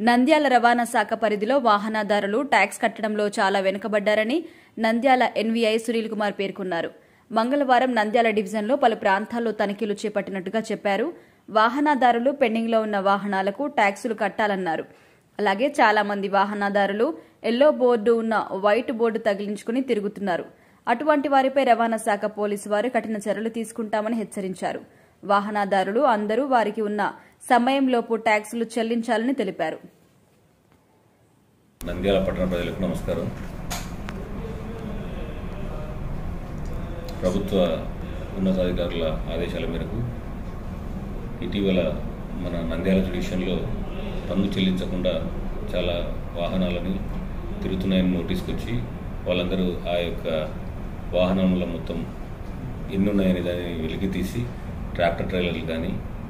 నంద్యాల రవాణా శాఖ పరిధిలో వాహనదారులు ట్యాక్స్ కట్టడంలో చాలా వెనుకబడ్డారని నంద్యాల ఎన్వీఐ సునీల్ కుమార్ పేర్కొన్నారు మంగళవారం నంద్యాల డివిజన్లో పలు ప్రాంతాల్లో తనిఖీలు చేపట్టినట్టుగా చెప్పారు వాహనదారులు పెండింగ్లో ఉన్న వాహనాలకు ట్యాక్సులు కట్టాలన్నారు అలాగే చాలా మంది వాహనదారులు ఎల్లో బోర్డు ఉన్న వైట్ బోర్డు తగిలించుకుని తిరుగుతున్నారు అటువంటి వారిపై రవాణా శాఖ పోలీసు వారు కఠిన చర్యలు తీసుకుంటామని హెచ్చరించారు వాహనదారులు అందరూ వారికి ఉన్న సమయంలోపు ట్యాక్సులు చెల్లించాలని తెలిపారు నంద్యాల పట్టణ ప్రజలకు నమస్కారం ప్రభుత్వ ఉన్నతాధికారుల ఆదేశాల మేరకు ఇటీవల మన నంద్యాల జ్యుడిషియన్లో పన్ను చెల్లించకుండా చాలా వాహనాలని తిరుగుతున్నాయని నోటీస్కి వచ్చి వాళ్ళందరూ ఆ యొక్క వాహనముల మొత్తం ఎన్ని ఉన్నాయని దాన్ని వెలికి తీసి ట్రాక్టర్ ట్రైలర్లు కానీ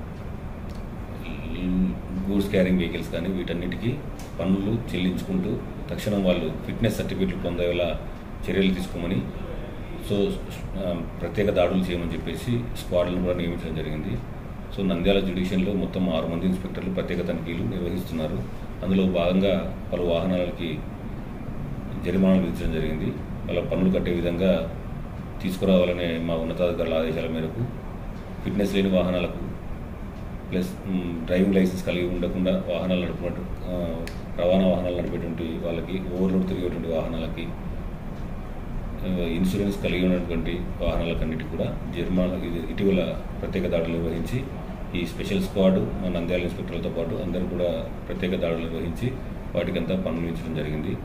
గూడ్స్ క్యారింగ్ వెహికల్స్ కానీ వీటన్నిటికీ పన్నులు చెల్లించుకుంటూ తక్షణం వాళ్ళు ఫిట్నెస్ సర్టిఫికెట్లు పొందేలా చర్యలు తీసుకోమని సో ఆ, ప్రత్యేక దాడులు చేయమని చెప్పేసి స్క్వాడ్లను కూడా నియమించడం జరిగింది సో నంద్యాల జ్యుడిషియన్లో మొత్తం ఆరు మంది ఇన్స్పెక్టర్లు ప్రత్యేక తనిఖీలు నిర్వహిస్తున్నారు అందులో భాగంగా పలు వాహనాలకి జరిమానాలు విధించడం జరిగింది వాళ్ళ పన్నులు కట్టే విధంగా తీసుకురావాలనే మా ఉన్నతాధికారుల ఆదేశాల మేరకు ఫిట్నెస్ లేని వాహనాలకు ప్లస్ మ్, డ్రైవింగ్ లైసెన్స్ కలిగి ఉండకుండా వాహనాలు నడిపినట్టు ఆ, రవాణా వాహనాలు నడిపేటువంటి వాళ్ళకి ఓవర్లోడ్ తిరిగేటువంటి వాహనాలకి ఆ, ఇన్సూరెన్స్ కలిగి ఉన్నటువంటి వాహనాలకన్నిటికీ కూడా జరిమానా ఇది ఇటీవల ప్రత్యేక దాడులు నిర్వహించి ఈ స్పెషల్ స్క్వాడ్ మా నంద్యాల ఇన్స్పెక్టర్లతో పాటు అందరూ కూడా ప్రత్యేక దాడులు నిర్వహించి వాటికంతా పన్నులు ఇచ్చడం జరిగింది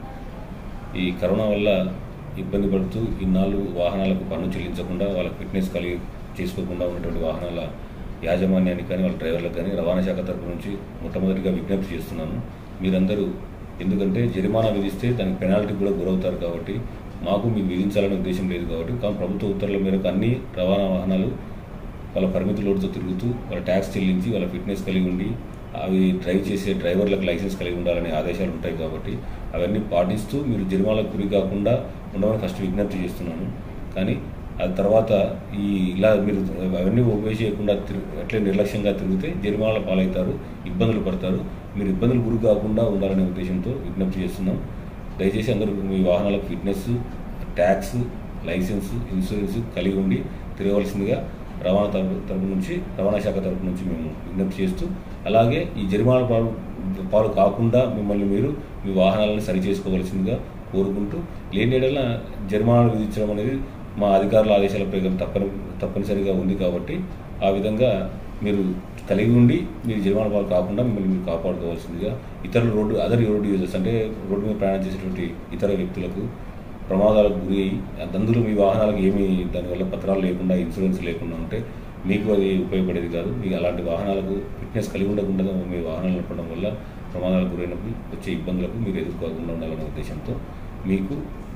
ఈ కరోనా వల్ల ఇబ్బంది పడుతూ ఇన్నాళ్ళు వాహనాలకు పన్ను చెల్లించకుండా వాళ్ళకి ఫిట్నెస్ కలిగి చేసుకోకుండా ఉన్నటువంటి వాహనాల యాజమాన్యానికి కానీ వాళ్ళ డ్రైవర్లకు కానీ రవాణా శాఖ తరపు నుంచి మొట్టమొదటిగా విజ్ఞప్తి చేస్తున్నాను మీరందరూ ఎందుకంటే జరిమానా విధిస్తే దానికి పెనాల్టీ కూడా గురవుతారు కాబట్టి మాకు మీకు విధించాలనే ఉద్దేశం లేదు కాబట్టి కానీ ప్రభుత్వ ఉత్తర్వుల మేరకు అన్ని రవాణా వాహనాలు వాళ్ళ పరిమితి లోటుతో తిరుగుతూ వాళ్ళ ట్యాక్స్ చెల్లించి వాళ్ళ ఫిట్నెస్ కలిగి ఉండి అవి డ్రైవ్ చేసే డ్రైవర్లకు లైసెన్స్ కలిగి ఉండాలనే ఆదేశాలు ఉంటాయి కాబట్టి అవన్నీ పాటిస్తూ మీరు జరిమానాలకు గురి కాకుండా ఉండమని ఫస్ట్ విజ్ఞప్తి చేస్తున్నాను కానీ ఆ తర్వాత ఈ ఇలా మీరు అవన్నీ ఉపయోగించకుండా తిరుగు అట్లే నిర్లక్ష్యంగా తిరిగితే జరిమానాల పాలవుతారు ఇబ్బందులు పడతారు మీరు ఇబ్బందులు గురి కాకుండా ఉండాలనే ఉద్దేశంతో విజ్ఞప్తి చేస్తున్నాం దయచేసి అందరూ మీ వాహనాలకు ఫిట్నెస్ ట్యాక్స్ లైసెన్స్ ఇన్సూరెన్స్ కలిగి ఉండి తిరగవలసిందిగా రవాణా తరపు తరపు నుంచి రవాణా శాఖ తరపు నుంచి మేము విజ్ఞప్తి చేస్తూ అలాగే ఈ జరిమానా పాలు పాలు కాకుండా మిమ్మల్ని మీరు మీ వాహనాలను సరి చేసుకోవలసిందిగా కోరుకుంటూ లేని యెడల జరిమానాలు విధించడం అనేది మా అధికారుల ఆదేశాల ప్రకారం తప్పని తప్పనిసరిగా ఉంది కాబట్టి ఆ విధంగా మీరు కలిగి ఉండి మీరు జరిమానా పాలు కాకుండా మిమ్మల్ని మీరు కాపాడుకోవాల్సిందిగా ఇతరుల రోడ్డు అదర్ రోడ్డు యూజర్స్ అంటే రోడ్డు మీద ప్రయాణం చేసేటువంటి ఇతర వ్యక్తులకు ప్రమాదాలకు గురి అయ్యి అందులో మీ వాహనాలకు ఏమీ దానివల్ల పత్రాలు లేకుండా ఇన్సూరెన్స్ లేకుండా ఉంటే మీకు అది ఉపయోగపడేది కాదు మీకు అలాంటి వాహనాలకు ఫిట్నెస్ కలిగి ఉండకుండా మీ వాహనాలు నడపడం వల్ల ప్రమాదాలకు గురైనప్పుడు వచ్చే ఇబ్బందులకు మీరు ఎదుర్కోకుండా ఉండాలనే ఉద్దేశంతో మీకు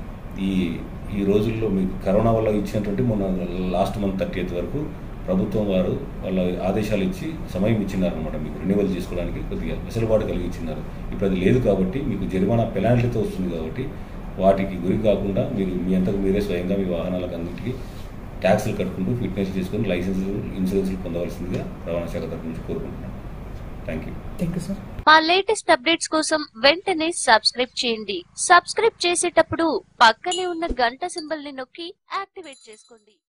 ఈ ఈ రోజుల్లో మీకు కరోనా వల్ల ఇచ్చినటువంటి మొన్న లాస్ట్ మంత్ థర్టీ వరకు ప్రభుత్వం వారు వాళ్ళ ఆదేశాలు ఇచ్చి సమయం ఇచ్చినారనమాట మీకు రెన్యువల్ చేసుకోవడానికి కొద్దిగా వెసులుబాటు కలిగి ఇచ్చినారు ఇప్పుడు అది లేదు కాబట్టి మీకు జరిమానా పెనాల్టీతో వస్తుంది కాబట్టి వాటికి గురి కాకుండా మీరు మీ అంతకు మీరే స్వయంగా మీ వాహనాలకు అన్నింటికి ట్యాక్సులు కట్టుకుంటూ ఫిట్నెస్ చేసుకుని లైసెన్సులు ఇన్సూరెన్స్లు పొందవలసిందిగా రవాణా శాఖ తరపు నుంచి కోరుకుంటున్నాను thank you thank you sir మా లేటెస్ట్ అప్డేట్స్ కోసం వెంటనే సబ్స్క్రైబ్ చేయండి సబ్స్క్రైబ్ చేసేటప్పుడు పక్కనే ఉన్న గంట సింబల్ ని నొక్కి యాక్టివేట్ చేసుకోండి